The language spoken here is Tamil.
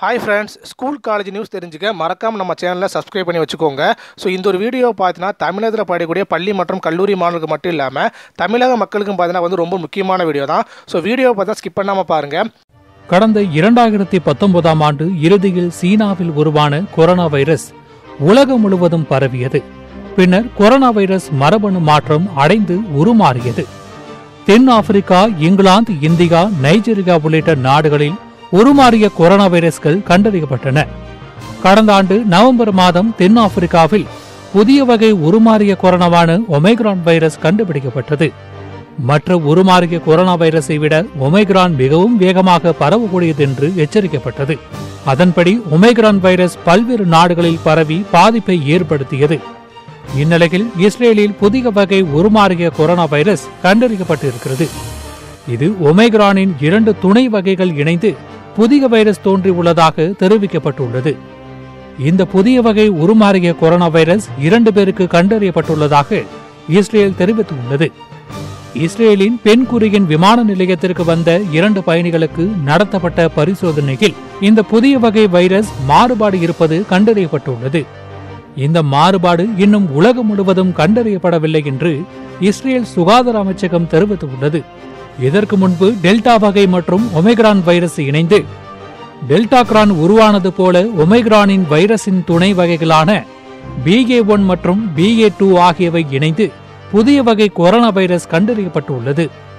hi friends school college news தெரிஞ்சுக்க மறக்காம நம்ம சேனலை சப்ஸ்கிரைப் பண்ணி வச்சுக்கோங்க ஸோ இந்த ஒரு வீடியோ பார்த்தீங்கன்னா தமிழகத்தில் படிக்கக்கூடிய பள்ளி மற்றும் கல்லூரி மாணவர்களுக்கு மட்டும் இல்லாமல் தமிழக மக்களுக்கும் பார்த்தீங்கன்னா வந்து ரொம்ப முக்கியமான வீடியோ தான் ஸோ வீடியோ பார்த்தா ஸ்கிப் பண்ணாமல் பாருங்கள் கடந்த இரண்டாயிரத்தி பத்தொன்பதாம் ஆண்டு இறுதியில் சீனாவில் உருவான கொரோனா வைரஸ் உலகம் முழுவதும் பரவியது பின்னர் கொரோனா வைரஸ் மரபணு மாற்றம் அடைந்து உருமாறியது தென் ஆப்பிரிக்கா இங்கிலாந்து இந்தியா நைஜீரியா உள்ளிட்ட நாடுகளில் உருமாறிய கொரோனா வைரஸ்கள் கண்டறியப்பட்டன கடந்த ஆண்டு நவம்பர் மாதம் தென் ஆப்பிரிக்காவில் புதிய வகை உருமாறிய கொரோனாவான ஒமைக்ரான் வைரஸ் கண்டுபிடிக்கப்பட்டது மற்ற உருமாறிய கொரோனா வைரஸை விட ஒமைக்ரான் மிகவும் வேகமாக பரவக்கூடியது என்று எச்சரிக்கப்பட்டது அதன்படி ஒமைக்ரான் வைரஸ் பல்வேறு நாடுகளில் பரவி பாதிப்பை ஏற்படுத்தியது இந்நிலையில் இஸ்ரேலில் புதிய வகை உருமாறிய கொரோனா வைரஸ் கண்டறியப்பட்டிருக்கிறது இது ஒமைக்ரானின் இரண்டு துணை வகைகள் இணைந்து புதிய வைரஸ் தோன்றியுள்ளதாக தெரிவிக்கப்பட்டுள்ளது இந்த புதிய வகை உருமாறிய கொரோனா வைரஸ் இரண்டு பேருக்கு கண்டறியப்பட்டுள்ளதாக இஸ்ரேல் தெரிவித்துள்ளது இஸ்ரேலின் பெண் குறியின் விமான நிலையத்திற்கு வந்த இரண்டு பயணிகளுக்கு நடத்தப்பட்ட பரிசோதனையில் இந்த புதிய வகை வைரஸ் மாறுபாடு இருப்பது கண்டறியப்பட்டுள்ளது இந்த மாறுபாடு இன்னும் உலகம் முழுவதும் கண்டறியப்படவில்லை என்று இஸ்ரேல் சுகாதார அமைச்சகம் தெரிவித்துள்ளது இதற்கு முன்பு டெல்டா வகை மற்றும் ஒமைக்ரான் வைரஸ் இணைந்து டெல்டா கிரான் உருவானது போல ஒமைக்ரானின் வைரஸின் துணை வகைகளான பிஏ ஒன் மற்றும் பிஏ டூ ஆகியவை இணைந்து புதிய வகை கொரோனா வைரஸ் கண்டறியப்பட்டுள்ளது